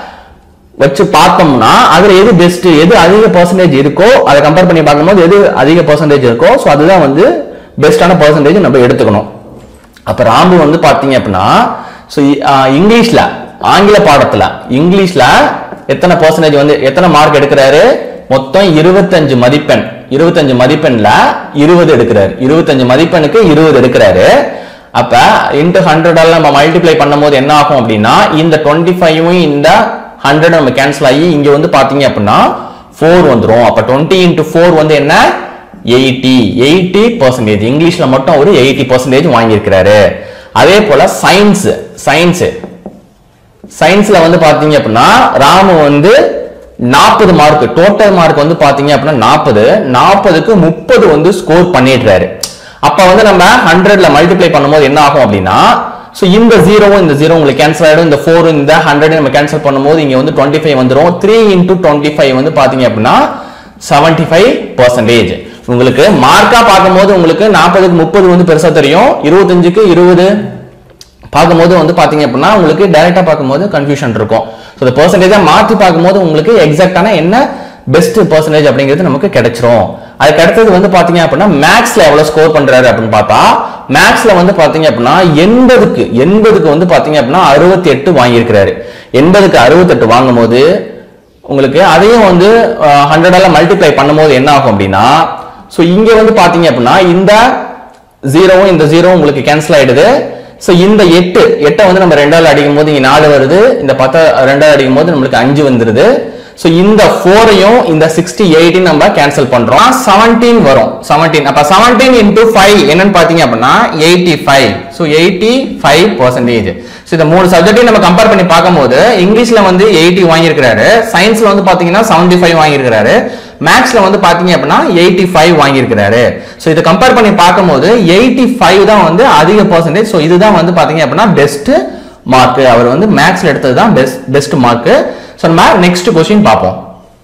வச்சு பார்த்தோம்னா அதுல எது பெஸ்ட் எது அதிக பர்சன்டேஜ் இருக்கோ அதை கம்பேர் பண்ணி பார்க்கும்போது எது அதிக பர்சன்டேஜ் இருக்கோ ஸோ அதுதான் வந்து பெஸ்டான பர்சன்டேஜ் நம்ம எடுத்துக்கணும் அப்ப ராம்பு வந்து பாத்தீங்க அப்படின்னா ஸோ இங்கிலீஷ்ல ஆங்கில பாடத்துல இங்கிலீஷ்ல எத்தனை பர்சன்டேஜ் வந்து எத்தனை மார்க் எடுக்கிறாரு மொத்தம் இருபத்தஞ்சு மதிப்பெண் இருபத்தஞ்சு மதிப்பெண்ல இருபது எடுக்கிறாரு இருபத்தஞ்சு மதிப்பெண்ணுக்கு இருபது எடுக்கிறாரு அப்ப இன்ட்டு ஹண்ட்ரடால நம்ம மல்டிப்ளை பண்ணும்போது என்ன ஆகும் அப்படின்னா இந்த டுவெண்ட்டி ஃபைவும் இந்த ஹண்ட்ரட் நம்ம கேன்சல் ஆகி இங்க வந்து பாத்தீங்க அப்படின்னா ஃபோர் வந்துரும் அப்ப டுவெண்ட்டி இன்ட்டு ஃபோர் வந்து என்ன எயிட்டி எயிட்டி பர்சன்டேஜ் இங்கிலீஷ்ல மட்டும் ஒரு எயிட்டி பர்சன்டேஜ் வாங்கியிருக்கிறாரு அதே போல சயின்ஸ் சயின்ஸ் சயின்ஸ்ல வந்து பாத்தீங்க அப்படின்னா ராமு வந்து நாற்பது மார்க் டோட்டல் மார்க் வந்து பாத்தீங்க அப்படின்னா நாற்பது நாற்பதுக்கு முப்பது வந்து ஸ்கோர் பண்ணிடுறாரு அப்ப வந்து நம்ம ஹண்ட்ரட்ல மல்டிப்ளை பண்ணும்போது என்ன ஆகும் அப்படின்னா ஸோ இந்த ஜீரோவும் இந்த ஜீரோ உங்களுக்கு கேன்சல் ஆயிடும் இந்த ஃபோர் இந்த ஹண்ட்ரட் நம்ம கேன்சல் பண்ணும்போது இங்க வந்து டுவெண்ட்டி ஃபைவ் வந்துடும் த்ரீ இன்டூ டுவெண்ட்டி ஃபைவ் வந்து பாத்தீங்க அப்படின்னா செவன்டி ஃபைவ் பர்சன்டேஜ் உங்களுக்கு மார்க்கா பார்க்கும்போது உங்களுக்கு நாற்பதுக்கு முப்பது வந்து பெருசா தெரியும் இருபத்தஞ்சுக்கு இருபது பார்க்கும்போது வந்து பாத்தீங்க அப்படின்னா உங்களுக்கு டைரக்டா பார்க்கும்போது கன்ஃபியூஷன் இருக்கும் ஸோ இந்த பர்சன்டேஜா மாற்றி பார்க்கும்போது உங்களுக்கு எக்ஸாக்டான என்ன பெஸ்ட் பர்சன்டேஜ் அப்படிங்கிறது நமக்கு கிடைச்சிரும் அதுக்கு அடுத்தது வந்து பாத்தீங்க அப்படின்னா மேக்ஸ்ல எவ்வளவு ஸ்கோர் பண்றாரு அப்படின்னு பார்த்தா மேக்ஸ்ல வந்து பாத்தீங்க அப்படின்னா எண்பதுக்கு எண்பதுக்கு வந்து பாத்தீங்க அப்படின்னா அறுபத்தி எட்டு வாங்கியிருக்கிறாரு எண்பதுக்கு அறுபத்தெட்டு வாங்கும் போது உங்களுக்கு அதையும் வந்து ஹண்ட்ரடால மல்டிப்ளை பண்ணும்போது என்ன ஆகும் அப்படின்னா ஸோ இங்க வந்து பாத்தீங்க அப்படின்னா இந்த ஜீரோவும் இந்த ஜீரோவும் உங்களுக்கு கேன்சல் ஆயிடுது ஸோ இந்த எட்டு எட்டை வந்து நம்ம ரெண்டாவது அடிக்கும் போது இங்க நாலு வருது இந்த பத்த ரெண்டாவது அடிக்கும் போது நம்மளுக்கு அஞ்சு வந்துருது ஸோ இந்த ஃபோரையும் இந்த சிக்ஸ்டி எயிட்டையும் நம்ம கேன்சல் பண்றோம் செவன்டீன் வரும் செவன்டீன் அப்ப செவன்டீன் இன்டூ ஃபைவ் என்னன்னு பாத்தீங்க அப்படின்னா eighty five so eighty five percentage so இந்த மூணு சப்ஜெக்டையும் நம்ம கம்பேர் பண்ணி பார்க்கும்போது இங்கிலீஷ்ல வந்து எயிட்டி வாங்கியிருக்கிறாரு சயின்ஸ்ல வந்து பாத்தீங்கன்னா செவன்டி ஃபைவ் வாங்கியிருக்கிறாரு மேக்ஸ்ல வந்து பாத்தீங்க அப்படின்னா எயிட்டி ஃபைவ் வாங்கியிருக்கிறாரு ஸோ இதை கம்பேர் பண்ணி பார்க்கும்போது எயிட்டி ஃபைவ் தான் வந்து அதிக பர்சன்டேஜ் ஸோ இதுதான் வந்து பாத்தீங்க அப்படின்னா பெஸ்ட் மார்க் அவர் வந்து மேக்ஸ்ல எடுத்தது தான் பெஸ்ட் பெஸ்ட் மார்க் ஸோ நம்ம நெக்ஸ்ட் கொஸ்டின் பார்ப்போம்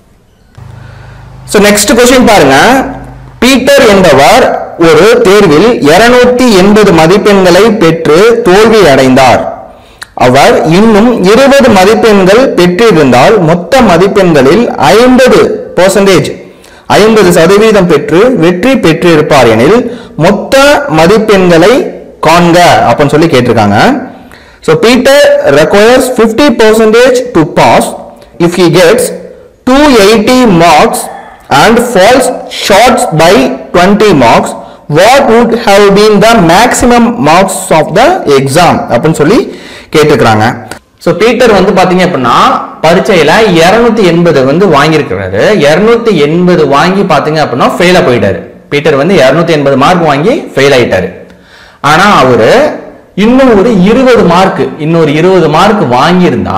ஸோ நெக்ஸ்ட் கொஸ்டின் பாருங்க பீட்டர் என்பவர் ஒரு தேர்வில் 280 எண்பது மதிப்பெண்களை பெற்று தோல்வி அடைந்தார் அவர் இன்னும் இருபது மதிப்பெண்கள் பெற்றிருந்தால் மொத்த மதிப்பெண்களில் ஐம்பது பர்சன்டேஜ் ஐம்பது சதவீதம் பெற்று வெற்றி பெற்றிருப்பார் எனில் மொத்த மதிப்பெண்களை காண்க அப்படின்னு சொல்லி கேட்டிருக்காங்க so Peter requires 50 percentage to pass if he gets 280 marks and falls short by 20 marks what would have been the maximum marks of the exam அப்படின்னு சொல்லி கேட்டுக்கிறாங்க ஸோ பீட்டர் வந்து பாத்தீங்க அப்படின்னா பரீட்சையில இருநூத்தி எண்பது வந்து வாங்கியிருக்கிறாரு இருநூத்தி எண்பது வாங்கி பாத்தீங்க அப்படின்னா ஃபெயிலா போயிட்டாரு பீட்டர் வந்து இருநூத்தி எண்பது மார்க் வாங்கி ஃபெயில் ஆயிட்டாரு ஆனா அவரு இன்னும் ஒரு இருபது மார்க் இன்னொரு இருபது மார்க் வாங்கியிருந்தா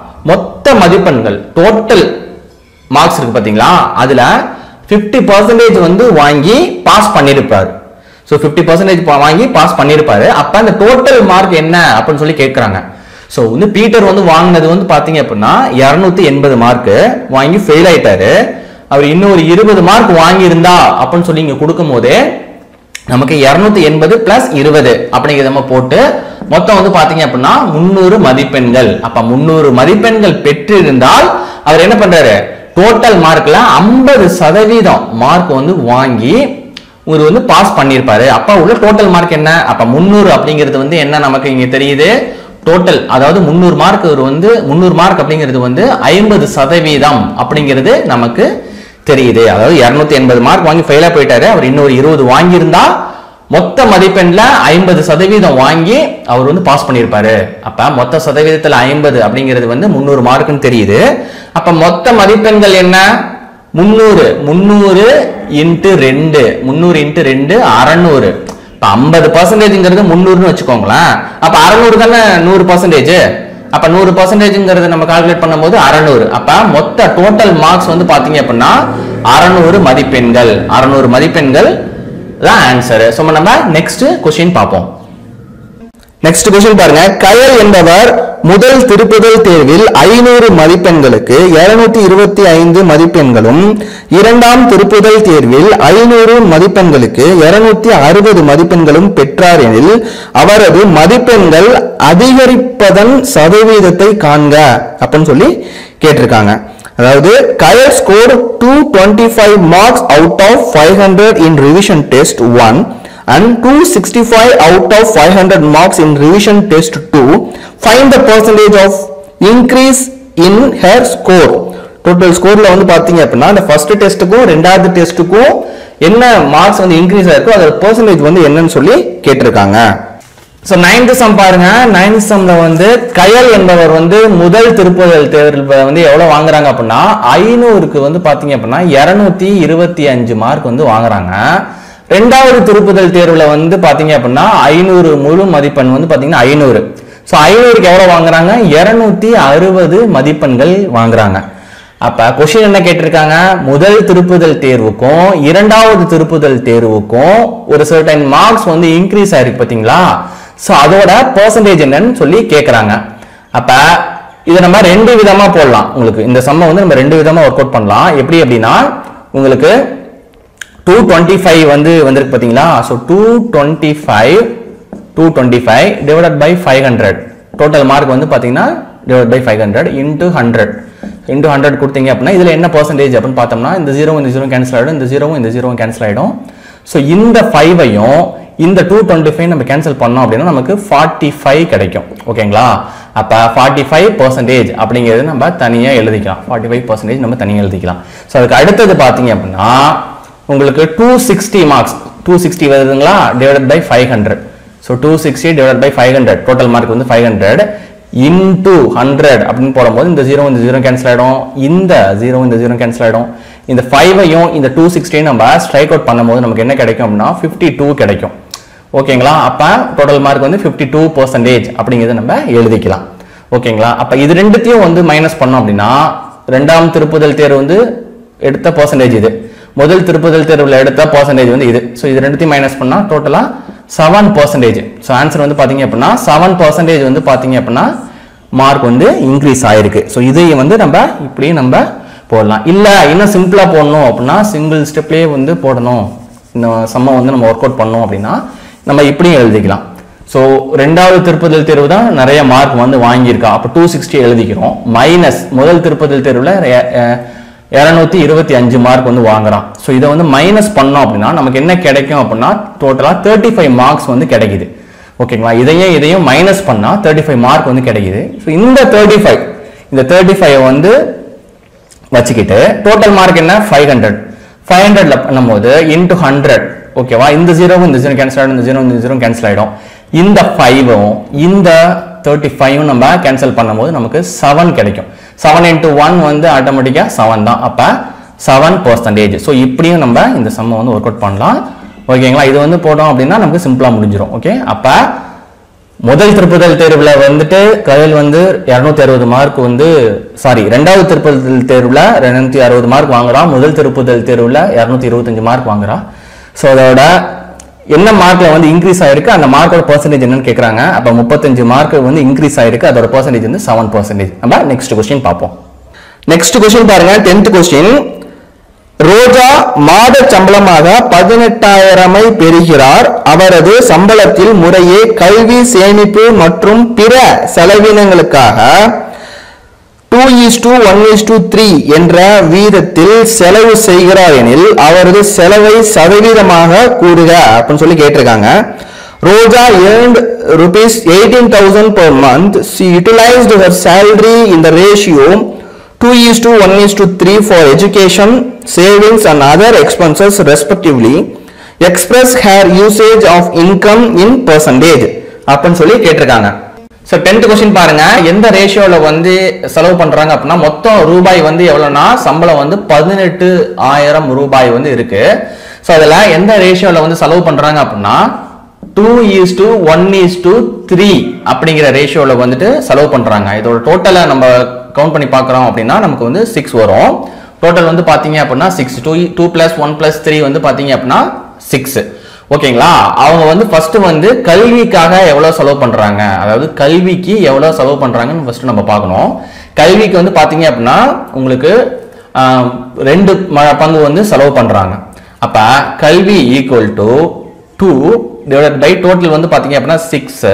மொத்த மதிப்பெண்கள் டோட்டல் மார்க்ஸ் இருக்கு பாத்தீங்களா அதுல 50% பர்சன்டேஜ் வந்து வாங்கி பாஸ் பண்ணிருப்பாரு ஸோ ஃபிஃப்டி பர்சன்டேஜ் வாங்கி பாஸ் பண்ணிருப்பாரு அப்ப அந்த டோட்டல் மார்க் என்ன அப்படின்னு சொல்லி கேட்கறாங்க ஸோ வந்து பீட்டர் வந்து வாங்கினது வந்து பாத்தீங்க அப்படின்னா இரநூத்தி எண்பது மார்க் வாங்கி ஃபெயில் ஆயிட்டாரு அவர் இன்னொரு இருபது மார்க் வாங்கியிருந்தா அப்படின்னு சொல்லி இங்க கொடுக்கும் போதே நமக்கு இருநூத்தி எண்பது பிளஸ் இருபது அப்படிங்கிறத நம்ம போட்டு மொத்தம் வந்து பாத்தீங்க அப்படின்னா முந்நூறு மதிப்பெண்கள் அப்ப முந்நூறு மதிப்பெண்கள் பெற்றிருந்தால் அவர் என்ன பண்றாரு டோட்டல் மார்க்ல ஐம்பது சதவீதம் மார்க் வந்து வாங்கி இவர் வந்து பாஸ் பண்ணியிருப்பாரு அப்ப உள்ள டோட்டல் மார்க் என்ன அப்ப முந்நூறு அப்படிங்கிறது வந்து என்ன நமக்கு இங்க தெரியுது டோட்டல் அதாவது முந்நூறு மார்க் ஒரு வந்து முந்நூறு மார்க் அப்படிங்கிறது வந்து ஐம்பது சதவீதம் அப்படிங்கிறது நமக்கு தெரியுது அதாவது இருநூத்தி எண்பது மார்க் வாங்கி ஃபெயிலா போயிட்டாரு அவர் இன்னொரு இருபது வாங்கியிருந்தா மொத்த மதிப்பெண்ல ஐம்பது சதவீதம் வாங்கி அவர் வந்து பாஸ் பண்ணியிருப்பாரு அப்ப மொத்த சதவீதத்துல ஐம்பது அப்படிங்கிறது வந்து முந்நூறு மார்க்குன்னு தெரியுது அப்ப மொத்த மதிப்பெண்கள் என்ன முந்நூறு முந்நூறு இன்ட்டு ரெண்டு முந்நூறு இன்ட்டு ரெண்டு அறநூறு இப்ப ஐம்பது பர்சன்டேஜ்ங்கிறது முந்நூறுன்னு வச்சுக்கோங்களேன் அப்ப அறநூறு தானே நூறு பர்சன்டேஜ் அப்ப நூறு பர்சன்டேஜ்ங்கிறத நம்ம கால்குலேட் பண்ணும்போது அறநூறு அப்ப மொத்த டோட்டல் மார்க்ஸ் வந்து பாத்தீங்க அப்படின்னா அறநூறு மதிப்பெண்கள் அறநூறு மதிப்பெண்கள் தான் ஆன்சர் ஸோ நம்ம நெக்ஸ்ட் கொஸ்டின் பார்ப்போம் நெக்ஸ்ட் கொஸ்டின் பாருங்க கயல் என்பவர் முதல் திருப்புதல் தேர்வில் ஐநூறு மதிப்பெண்களுக்கு இருநூத்தி இருபத்தி ஐந்து மதிப்பெண்களும் இரண்டாம் திருப்புதல் தேர்வில் ஐநூறு மதிப்பெண்களுக்கு இருநூத்தி அறுபது மதிப்பெண்களும் பெற்றார் எனில் அவரது மதிப்பெண்கள் அதிகரிப்பதன் சதவீதத்தை காண்க அப்படின்னு சொல்லி கேட்டிருக்காங்க அதாவது Kayal score two twenty five marks out of five hundred in revision test one and 265 out of 500 marks in revision test 2 find the percentage of increase in her score total ஸ்கோர்ல வந்து பாத்தீங்க அப்படின்னா இந்த ஃபர்ஸ்ட் டெஸ்ட்டுக்கும் ரெண்டாவது டெஸ்ட்டுக்கும் என்ன மார்க்ஸ் வந்து increase ஆயிருக்கோ அதோட percentage வந்து என்னன்னு சொல்லி கேட்டிருக்காங்க ஸோ நைன்த் சம் பாருங்க நைன்த் சம்ல வந்து கயல் என்பவர் வந்து முதல் திருப்புதல் தேர்வில் வந்து எவ்வளவு வாங்குறாங்க அப்படின்னா ஐநூறுக்கு வந்து பாத்தீங்க அப்படின்னா இருநூத்தி இருபத்தி அஞ்சு மார்க் வந்து வாங்குறாங்க ரெண்டாவது திருப்புதல் தேர்வுல வந்து பாத்தீங்க அப்படின்னா ஐநூறு முழு மதிப்பெண் வந்து பாத்தீங்கன்னா ஐநூறு ஸோ ஐநூறுக்கு எவ்வளவு வாங்குறாங்க இருநூத்தி அறுபது மதிப்பெண்கள் வாங்குறாங்க அப்ப கொஸ்டின் என்ன கேட்டிருக்காங்க முதல் திருப்புதல் தேர்வுக்கும் இரண்டாவது திருப்புதல் தேர்வுக்கும் ஒரு சர்டன் மார்க்ஸ் வந்து இன்க்ரீஸ் ஆயிருக்கு பாத்தீங்களா ஸோ அதோட பெர்சன்டேஜ் என்னன்னு சொல்லி கேட்கறாங்க அப்ப இதை நம்ம ரெண்டு விதமா போடலாம் உங்களுக்கு இந்த சம்மை வந்து நம்ம ரெண்டு விதமா ஒர்க் அவுட் பண்ணலாம் எப்படி அப்படின்னா உங்களுக்கு டூ டுவெண்ட்டி ஃபைவ் வந்து வந்திருக்கு பார்த்தீங்களா so two twenty five two twenty five divide by five hundred total mark வந்து பார்த்தீங்கன்னா divide by five hundred into hundred into hundred கொடுத்தீங்க அப்படின்னா இதில் என்ன பர்சன்டேஜ் அப்படின்னு பார்த்தோம்னா இந்த ஜீரோ இந்த ஜீரோ கேன்சல் ஆகிடும் இந்த ஜீரோவும் இந்த ஜீரோவும் கேன்சல் ஆகிடும் ஸோ இந்த ஃபைவையும் இந்த டூ டுவெண்ட்டி ஃபைவ் நம்ம கேன்சல் பண்ணோம் அப்படின்னா நமக்கு ஃபார்ட்டி ஃபைவ் கிடைக்கும் ஓகேங்களா அப்போ ஃபார்ட்டி ஃபைவ் பர்சன்டேஜ் அப்படிங்கிறது நம்ம தனியாக எழுதிக்கலாம் ஃபார்ட்டி ஃபைவ் பர்சன்டேஜ் நம்ம தனியாக எழுதிக்கலாம் ஸோ அதுக்கு அடுத்தது பார்த்தீங்க அப்படின்னா உங்களுக்கு two sixty marks two sixty வருதுங்களா divide by five hundred so two sixty divide by five hundred total mark வந்து ஃபைவ் ஹண்ட்ரட் இன்டூ ஹண்ட்ரட் அப்படின்னு போடும்போது இந்த ஜீரோ இந்த ஜீரோ கேன்சல் ஆகிடும் இந்த ஜீரோ இந்த ஜீரோ கேன்சல் ஆகிடும் இந்த ஃபைவையும் இந்த டூ சிக்ஸ்டியும் நம்ம ஸ்ட்ரைக் அவுட் பண்ணும்போது நமக்கு என்ன கிடைக்கும் அப்படின்னா ஃபிஃப்டி டூ கிடைக்கும் ஓகேங்களா அப்போ டோட்டல் மார்க் வந்து ஃபிஃப்டி டூ பர்சன்டேஜ் அப்படிங்கிறத நம்ம எழுதிக்கலாம் ஓகேங்களா அப்போ இது ரெண்டுத்தையும் வந்து மைனஸ் பண்ணோம் அப்படின்னா ரெண்டாம் திருப்புதல் தேர்வு வந்து எடுத்த பர்சன்டேஜ் இது முதல் திருப்புதல் தேர்வில் எடுத்த பர்சன்டேஜ் வந்து இது ஸோ இது ரெண்டுத்தையும் மைனஸ் பண்ணா டோட்டலா செவன் பர்சன்டேஜ் ஸோ ஆன்சர் வந்து பாத்தீங்க அப்படின்னா செவன் பர்சன்டேஜ் வந்து பாத்தீங்க அப்படின்னா மார்க் வந்து இன்க்ரீஸ் ஆயிருக்கு ஸோ இதையும் வந்து நம்ம இப்படி நம்ம போடலாம் இல்ல இன்னும் சிம்பிளா போடணும் அப்படின்னா சிங்கிள் ஸ்டெப்லேயே வந்து போடணும் இந்த சம்ம வந்து நம்ம ஒர்க் அவுட் பண்ணோம் அப்படின்னா நம்ம இப்படியும் எழுதிக்கலாம் ஸோ ரெண்டாவது திருப்புதல் தேர்வு தான் நிறைய மார்க் வந்து வாங்கியிருக்கா அப்போ டூ சிக்ஸ்டி எழுதிக்கிறோம் மைனஸ் முதல் திருப்புதல் தேர்வில் இரநூத்தி இருபத்தி அஞ்சு மார்க் வந்து வாங்குறான் ஸோ இதை வந்து மைனஸ் பண்ணோம் அப்படின்னா நமக்கு என்ன கிடைக்கும் அப்படின்னா டோட்டலாக தேர்ட்டி ஃபைவ் மார்க்ஸ் வந்து கிடைக்குது ஓகேங்களா இதையும் இதையும் மைனஸ் பண்ணால் தேர்ட்டி ஃபைவ் மார்க் வந்து கிடைக்குது ஸோ இந்த தேர்ட்டி ஃபைவ் இந்த தேர்ட்டி ஃபைவ் வந்து வச்சுக்கிட்டு டோட்டல் மார்க் என்ன ஃபைவ் ஹண்ட்ரட் ஃபைவ் ஹண்ட்ரட்ல பண்ணும்போது இன்டூ ஹண்ட்ரட் ஓகேவா இந்த ஜீரோவும் இந்த ஜீரோ கேன்சல் ஆகிடும் இந்த ஜீரோ இந்த ஜீரோ கேன்சல் ஆகிடும் இந்த ஃபைவும் இந்த தேர்ட்டி ஃபைவ் நம்ம கேன்சல் பண்ணும்போது நமக்கு செவன் கிடைக்கும் செவன் இன்ட்டு ஒன் வந்து ஆட்டோமேட்டிக்காக செவன் தான் அப்போ செவன் பர்சன்டேஜ் ஸோ இப்படியும் நம்ம இந்த சம்மை வந்து ஒர்க் அவுட் பண்ணலாம் ஓகேங்களா இது வந்து போட்டோம் அப்படின்னா நமக்கு சிம்பிளாக முடிஞ்சிடும் ஓகே அப்போ முதல் திருப்புதல் தேர்வுல வந்துட்டு கயல் வந்து இருநூத்தி அறுபது மார்க் வந்து சாரி ரெண்டாவது திருப்புதல் தேர்வுல ரெண்டாயிரத்தி அறுபது மார்க் வாங்குறான் முதல் திருப்புதல் தேர்வுல இருநூத்தி இருபத்தஞ்சு மார்க் வாங்குறான் ஸோ அதோட என்ன மார்க்ல வந்து இன்க்ரீஸ் ஆயிருக்கு அந்த மார்க்கோட பர்சன்டேஜ் என்னன்னு கேட்கறாங்க அப்ப முப்பத்தஞ்சு மார்க் வந்து இன்க்ரீஸ் ஆயிருக்கு அதோட பர்சன்டேஜ் வந்து செவன் பர்சன்டேஜ் நம்ம நெக்ஸ்ட் கொஸ்டின் பார்ப்போம் நெக்ஸ்ட் கொஸ்டின் பாருங்க டென்த் கொஸ்டின் ரோஜா மாத சம்பளமாக பதினெட்டாயிரமை பெறுகிறார் அவரது சம்பளத்தில் முறையே கல்வி சேமிப்பு மற்றும் பிற செலவினங்களுக்காக two is to one is to three என்ற வீதத்தில் செலவு செய்கிறார் எனில் அவரது செலவை சதவீதமாக கூறுக அப்படின்னு சொல்லி கேட்டிருக்காங்க ரோஜா earned rupees 18000 per month she utilized her salary in the ratio 2 is to 1 is to 3 for education savings and other expenses respectively express her usage of income in percentage அப்படின்னு சொல்லி கேட்டிருக்காங்க ஸோ டென்த் கொஸ்டின் பாருங்க எந்த ரேஷியோல வந்து செலவு பண்றாங்க அப்படின்னா மொத்தம் ரூபாய் வந்து எவ்வளவுனா சம்பளம் வந்து பதினெட்டு ஆயிரம் ரூபாய் வந்து இருக்கு ஸோ அதுல எந்த ரேஷியோல வந்து செலவு பண்றாங்க அப்படின்னா two is to one is to three அப்படிங்கிற ரேஷியோல வந்துட்டு செலவு பண்றாங்க இதோட டோட்டலை நம்ம கவுண்ட் பண்ணி பார்க்குறோம் அப்படின்னா நமக்கு வந்து சிக்ஸ் வரும் டோட்டல் வந்து பாத்தீங்க அப்படின்னா six two two plus one plus three வந்து பாத்தீங்க அப்படின்னா சிக்ஸ் ஓகேங்களா அவங்க வந்து ஃபர்ஸ்ட் வந்து கல்விக்காக எவ்வளவு செலவு பண்றாங்க அதாவது கல்விக்கு எவ்வளவு செலவு பண்றாங்கன்னு ஃபர்ஸ்ட் நம்ம பார்க்கணும் கல்விக்கு வந்து பாத்தீங்க அப்படின்னா உங்களுக்கு ஆஹ், ரெண்டு ம- பங்கு வந்து செலவு பண்றாங்க அப்ப கல்வி equal to two divide by total வந்து பாத்தீங்க அப்படின்னா சிக்ஸ்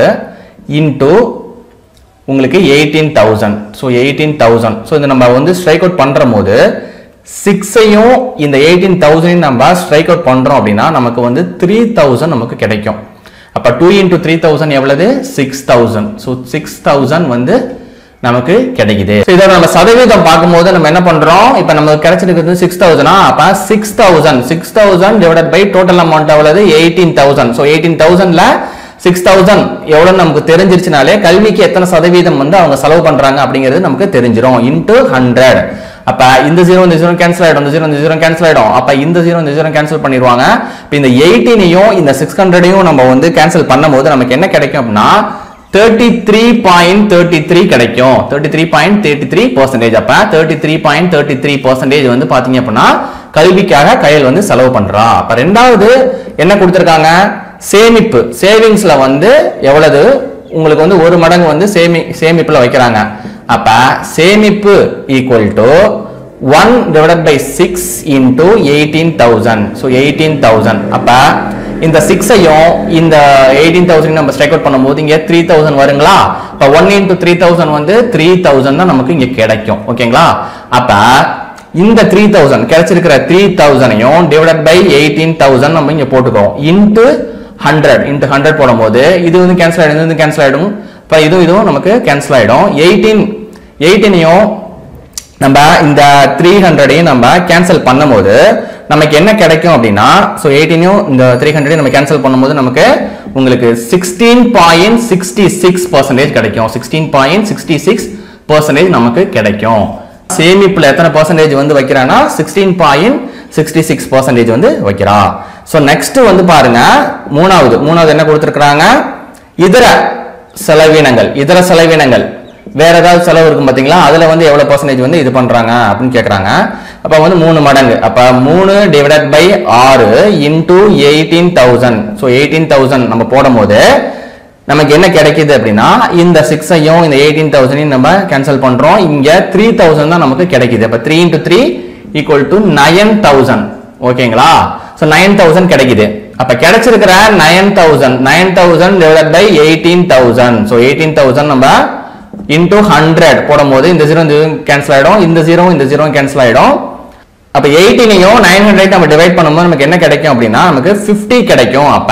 இன்டூ உங்களுக்கு eighteen thousand so eighteen thousand so இந்த நம்ம வந்து ஸ்ட்ரைக் அவுட் பண்ற போது சிக்ஸையும் இந்த எயிட்டீன் தௌசண்ட் நம்ம ஸ்ட்ரைக் அவுட் பண்றோம் அப்படின்னா நமக்கு வந்து த்ரீ தௌசண்ட் நமக்கு கிடைக்கும் அப்ப டூ இன்டூ த்ரீ தௌசண்ட் எவ்வளவு six thousand so six thousand வந்து நமக்கு கிடைக்குது So இதோட நம்ம சதவீதம் பார்க்கும்போது நம்ம என்ன பண்றோம் இப்போ நமக்கு கிடைச்சிருக்கிறது சிக்ஸ் தௌசண்டா அப்ப six thousand six thousand divide by total amount எவ்வளவு எயிட்டீன் தௌசண்ட் ஸோ எயிட்டீன் தௌசண்ட்ல சிக்ஸ் தௌசண்ட் எவ்வளவு நமக்கு தெரிஞ்சிருச்சுனாலே கல்விக்கு எத்தனை சதவீதம் வந்து அவங்க செலவு பண்றாங்க அப்படிங்கிறது நமக்கு தெரிஞ்சிரும் இன்ட்டு ஹண்ட்ரட் அப்ப இந்த ஜீரோ இந்த ஜீரோ கேன்சல் ஆயிடும் இந்த ஜீரோ இந்த ஜீரோ கேன்சல் ஆயிடும் அப்ப இந்த ஜீரோ இந்த ஜீரோ கேன்சல் பண்ணிடுவாங்க இப்ப இந்த எயிட்டீனையும் இந்த சிக்ஸ் ஹண்ட்ரடையும் நம்ம வந்து கேன்சல் பண்ணும்போது நமக்கு என்ன கிடைக்கும் அப்படின்னா thirty three point thirty three கிடைக்கும் thirty three point thirty three percentage அப்ப thirty three point thirty three percentage வந்து பாத்தீங்க அப்படின்னா கல்விக்காக கையில் வந்து செலவு பண்றா அப்ப ரெண்டாவது என்ன கொடுத்திருக்காங்க சேமிப்பு சேவிங்ஸ்ல வந்து எவ்வளவு உங்களுக்கு வந்து ஒரு மடங்கு வந்து சேமி சேமிப்புல வைக்கிறாங்க அப்ப சேமிப்பு equal to one divided by six into eighteen thousand so eighteen thousand அப்ப இந்த சிக்ஸையும் இந்த எயிட்டீன் தௌசண்ட் நம்ம ஸ்ட்ரைக் அவுட் பண்ணும்போது இங்க த்ரீ தௌசண்ட் வருங்களா இப்போ ஒன் இன்டூ த்ரீ தௌசண்ட் வந்து த்ரீ தௌசண்ட் தான் நமக்கு இங்க கிடைக்கும் ஓகேங்களா அப்ப இந்த த்ரீ தௌசண்ட் கிடைச்சிருக்கிற த்ரீ தௌசண்டையும் டிவைடட் பை எயிட்டீன் தௌசண்ட் நம்ம இங்க போட்டுக்கிறோம் இன்ட்டு ஹண்ட்ரட் இன்ட்டு ஹண்ட்ரட் போடும்போது இது வந்து கேன்சல் ஆயிடும் இது வந்து கேன்சல் ஆயிடும் இப்போ இதுவும் இதுவும் நமக்கு கேன்சல் ஆயிடும் எயிட்டீன் எயிட்டீனையும் நம்ம இந்த த்ரீ ஹண்ட்ரடையும் நம்ம கேன்சல் பண்ணும்போது நமக்கு என்ன கிடைக்கும் அப்படின்னா ஸோ எயிட்டீனையும் இந்த த்ரீ ஹண்ட்ரடையும் நம்ம கேன்சல் பண்ணும்போது நமக்கு உங்களுக்கு sixteen point sixty six percentage கிடைக்கும் sixteen point sixty six percentage நமக்கு கிடைக்கும் சேமிப்புல எத்தனை பர்சன்டேஜ் வந்து வைக்கிறான்னா sixteen point sixty six percentage வந்து வைக்கிறா ஸோ நெக்ஸ்ட் வந்து பாருங்க மூணாவது மூணாவது என்ன கொடுத்துருக்காங்க இதர செலவினங்கள் இதர செலவினங்கள் வேற ஏதாவது செலவு இருக்கும் பாத்தீங்களா அதுல வந்து எவ்வளவு பர்சன்டேஜ் வந்து இது பண்றாங்க அப்படின்னு கேக்குறாங்க அப்ப வந்து மூணு மடங்கு அப்ப மூணு டிவைடட் பை ஆறு into eighteen thousand so eighteen thousand நம்ம போடும்போது நமக்கு என்ன கிடைக்குது அப்படின்னா இந்த சிக்ஸையும் இந்த எயிட்டீன் தௌசண்டையும் நம்ம கேன்சல் பண்றோம் இங்க த்ரீ தௌசண்ட் தான் நமக்கு கிடைக்குது அப்ப three into three equal to nine thousand ஓகேங்களா ஸோ நைன் தௌசண்ட் கிடைக்குது அப்ப கிடைச்சிருக்கிற nine thousand nine thousand divide by eighteen thousand so eighteen thousand நம்ம இன்டூ ஹண்ட்ரட் போடும்போது இந்த ஜீரோ இந்த கேன்சல் ஆயிடும் இந்த ஜீரோ இந்த ஜீரோ கேன்சல் ஆயிடும் அப்ப எயிட்டீனையும் நைன் ஹண்ட்ரட் நம்ம டிவைட் பண்ணும்போது நமக்கு என்ன கிடைக்கும் அப்படின்னா நமக்கு 50 கிடைக்கும் அப்ப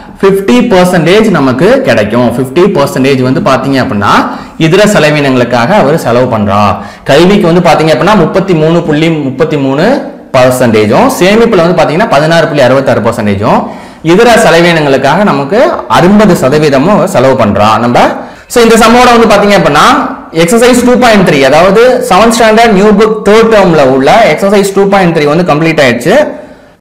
50% பர்சன்டேஜ் நமக்கு கிடைக்கும் 50% பர்சன்டேஜ் வந்து பாத்தீங்க அப்படின்னா இதர செலவினங்களுக்காக அவர் செலவு பண்றா கல்விக்கு வந்து பாத்தீங்க அப்படின்னா முப்பத்தி மூணு புள்ளி முப்பத்தி மூணு பர்சன்டேஜும் சேமிப்புல வந்து பாத்தீங்கன்னா பதினாறு புள்ளி அறுபத்தாறு பர்சன்டேஜும் இதர செலவினங்களுக்காக நமக்கு அறுபது சதவீதமும் செலவு பண்றா நம்ம ஸோ இந்த சம்மோட வந்து பாத்தீங்க அப்படின்னா எக்ஸசைஸ் டூ பாயிண்ட் த்ரீ அதாவது seventh standard new book third டேர்ம்ல உள்ள எக்ஸசைஸ் டூ பாயிண்ட் த்ரீ வந்து கம்ப்ளீட் ஆயிடுச்சு